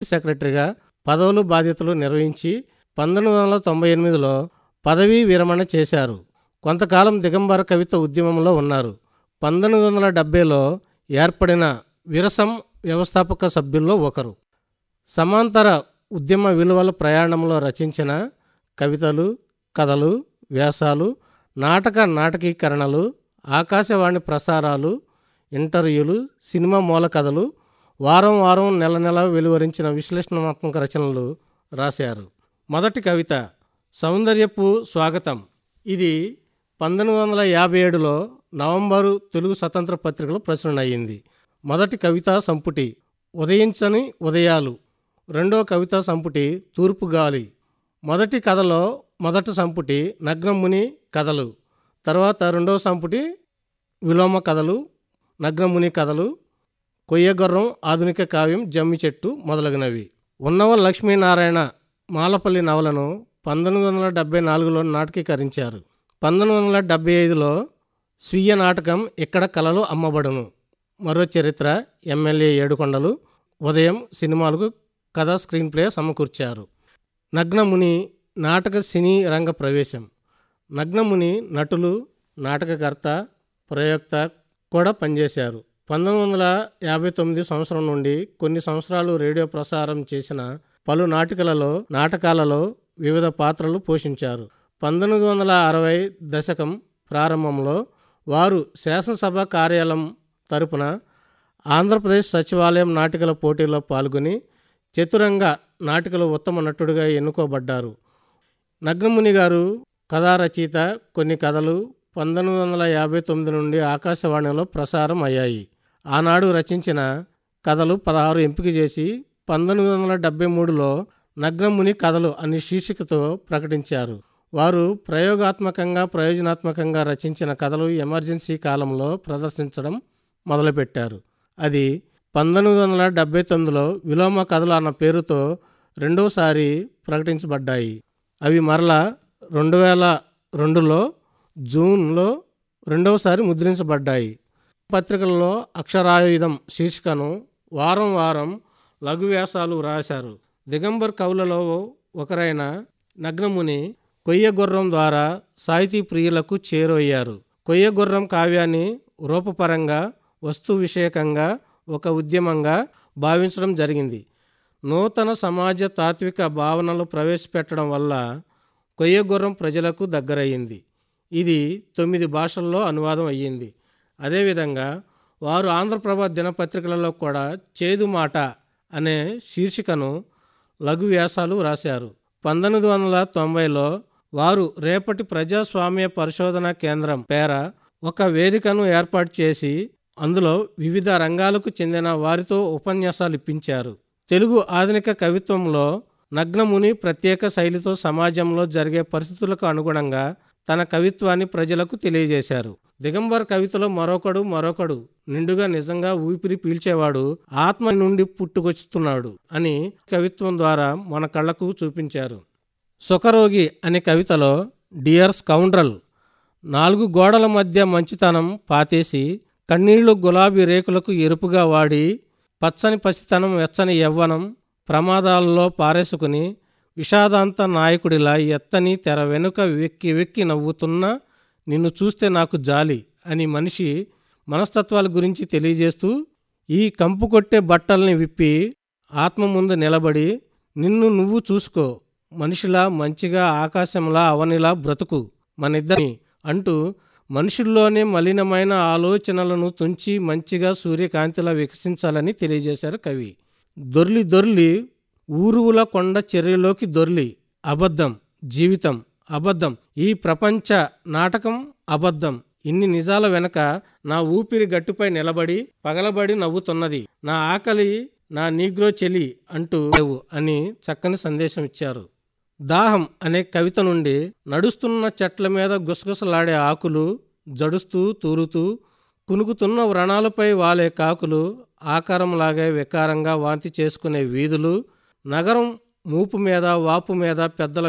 సెక్రటరీగా పదవులు బాధ్యతలు నిర్వహించి పంతొమ్మిది వందల తొంభై ఎనిమిదిలో పదవీ విరమణ చేశారు కొంతకాలం దిగంబర కవిత ఉద్యమంలో ఉన్నారు పంతొమ్మిది వందల డెబ్బైలో ఏర్పడిన విరసం వ్యవస్థాపక సభ్యుల్లో ఒకరు సమాంతర ఉద్యమ విలువల ప్రయాణంలో రచించిన కవితలు కథలు వ్యాసాలు నాటక నాటకీకరణలు ఆకాశవాణి ప్రసారాలు ఇంటర్వ్యూలు సినిమా మూల కథలు వారం వారం నెల నెల వెలువరించిన విశ్లేషణాత్మక రచనలు రాశారు మొదటి కవిత సౌందర్యపు స్వాగతం ఇది పంతొమ్మిది వందల యాభై ఏడులో నవంబరు తెలుగు స్వతంత్ర పత్రికలో ప్రచురణ అయ్యింది మొదటి కవితా సంపుటి ఉదయించని ఉదయాలు రెండో కవితా సంపుటి తూర్పు గాలి మొదటి కథలో మొదటి సంపుటి నగ్నముని కథలు తర్వాత రెండవ సంపుటి విలోమ కథలు నగ్నముని కథలు కొయ్యగొర్రం ఆధునిక కావ్యం జమ్మి చెట్టు మొదలగునవి ఉన్నవ లక్ష్మీనారాయణ మాలపల్లి నవలను పంతొమ్మిది వందల డెబ్బై నాలుగులో నాటకీకరించారు పంతొమ్మిది వందల డెబ్బై ఐదులో స్వీయ నాటకం ఇక్కడ కళలు అమ్మబడును మరో చరిత్ర ఎమ్మెల్యే ఏడుకొండలు ఉదయం సినిమాలకు కథ స్క్రీన్ ప్లే సమకూర్చారు నగ్నముని నాటక సినీ రంగ ప్రవేశం నగ్నముని నటులు నాటకకర్త ప్రయోక్త కూడా పనిచేశారు పంతొమ్మిది వందల యాభై తొమ్మిది సంవత్సరం నుండి కొన్ని సంవత్సరాలు రేడియో ప్రసారం చేసిన పలు నాటికలలో నాటకాలలో వివిధ పాత్రలు పోషించారు పంతొమ్మిది వందల అరవై దశకం ప్రారంభంలో వారు శాసనసభ కార్యాలయం తరపున ఆంధ్రప్రదేశ్ సచివాలయం నాటికల పోటీలో పాల్గొని చతురంగ నాటికలో ఉత్తమ నటుడిగా ఎన్నుకోబడ్డారు నగ్నముని గారు కథా రచయిత కొన్ని కథలు పంతొమ్మిది వందల యాభై తొమ్మిది నుండి ఆకాశవాణిలో ప్రసారం అయ్యాయి ఆనాడు రచించిన కథలు పదహారు ఎంపిక చేసి పంతొమ్మిది వందల డెబ్బై మూడులో నగ్నముని కథలు అనే శీర్షికతో ప్రకటించారు వారు ప్రయోగాత్మకంగా ప్రయోజనాత్మకంగా రచించిన కథలు ఎమర్జెన్సీ కాలంలో ప్రదర్శించడం మొదలుపెట్టారు అది పంతొమ్మిది వందల డెబ్బై తొమ్మిదిలో విలోమ కథలు అన్న పేరుతో రెండోసారి ప్రకటించబడ్డాయి అవి మరలా రెండు వేల రెండులో జూన్లో రెండవసారి ముద్రించబడ్డాయి పత్రికలలో అక్షరాయుధం శీర్షికను వారం వారం లఘు వ్యాసాలు రాశారు దిగంబర్ కవులలో ఒకరైన నగ్నముని కొయ్యగుర్రం ద్వారా సాహితీ ప్రియులకు చేరయ్యారు కొయ్యగుర్రం కావ్యాన్ని రూపపరంగా వస్తు విషయకంగా ఒక ఉద్యమంగా భావించడం జరిగింది నూతన సమాజ తాత్విక భావనలు ప్రవేశపెట్టడం వల్ల కొయ్యగుర్రం ప్రజలకు దగ్గరయ్యింది ఇది తొమ్మిది భాషల్లో అనువాదం అయ్యింది అదేవిధంగా వారు ఆంధ్రప్రభ దినపత్రికలలో కూడా చేదు మాట అనే శీర్షికను లఘు వ్యాసాలు రాశారు పంతొమ్మిది వందల తొంభైలో వారు రేపటి ప్రజాస్వామ్య పరిశోధన కేంద్రం పేర ఒక వేదికను ఏర్పాటు చేసి అందులో వివిధ రంగాలకు చెందిన వారితో ఉపన్యాసాలు ఇప్పించారు తెలుగు ఆధునిక కవిత్వంలో నగ్నముని ప్రత్యేక శైలితో సమాజంలో జరిగే పరిస్థితులకు అనుగుణంగా తన కవిత్వాన్ని ప్రజలకు తెలియజేశారు దిగంబర్ కవితలో మరొకడు మరొకడు నిండుగా నిజంగా ఊపిరి పీల్చేవాడు ఆత్మ నుండి పుట్టుకొస్తున్నాడు అని కవిత్వం ద్వారా మన కళ్ళకు చూపించారు సుఖరోగి అనే కవితలో డియర్ స్కౌండ్రల్ నాలుగు గోడల మధ్య మంచితనం పాతేసి కన్నీళ్లు గులాబీ రేకులకు ఎరుపుగా వాడి పచ్చని పసితనం వెచ్చని యవ్వనం ప్రమాదాలలో పారేసుకుని విషాదాంత నాయకుడిలా ఎత్తని తెర వెనుక వెక్కి వెక్కి నవ్వుతున్నా నిన్ను చూస్తే నాకు జాలి అని మనిషి మనస్తత్వాల గురించి తెలియజేస్తూ ఈ కంపు కొట్టే బట్టల్ని విప్పి ఆత్మ ముందు నిలబడి నిన్ను నువ్వు చూసుకో మనిషిలా మంచిగా ఆకాశంలా అవనిలా బ్రతుకు మనిద్దరిని అంటూ మనుషుల్లోనే మలినమైన ఆలోచనలను తుంచి మంచిగా సూర్యకాంతిలా వికసించాలని తెలియజేశారు కవి దొర్లి దొర్లి ఊరువుల కొండ చెర్రిలోకి దొర్లి అబద్ధం జీవితం అబద్ధం ఈ ప్రపంచ నాటకం అబద్ధం ఇన్ని నిజాల వెనక నా ఊపిరి గట్టుపై నిలబడి పగలబడి నవ్వుతున్నది నా ఆకలి నా నీగ్రో చెలి అంటూ లేవు అని చక్కని సందేశం ఇచ్చారు దాహం అనే కవిత నుండి నడుస్తున్న చెట్ల మీద గుసగుసలాడే ఆకులు జడుస్తూ తూరుతూ కునుకుతున్న వ్రణాలపై వాలే కాకులు ఆకారంలాగే వికారంగా వాంతి చేసుకునే వీధులు నగరం మూపు మీద వాపు మీద పెద్దల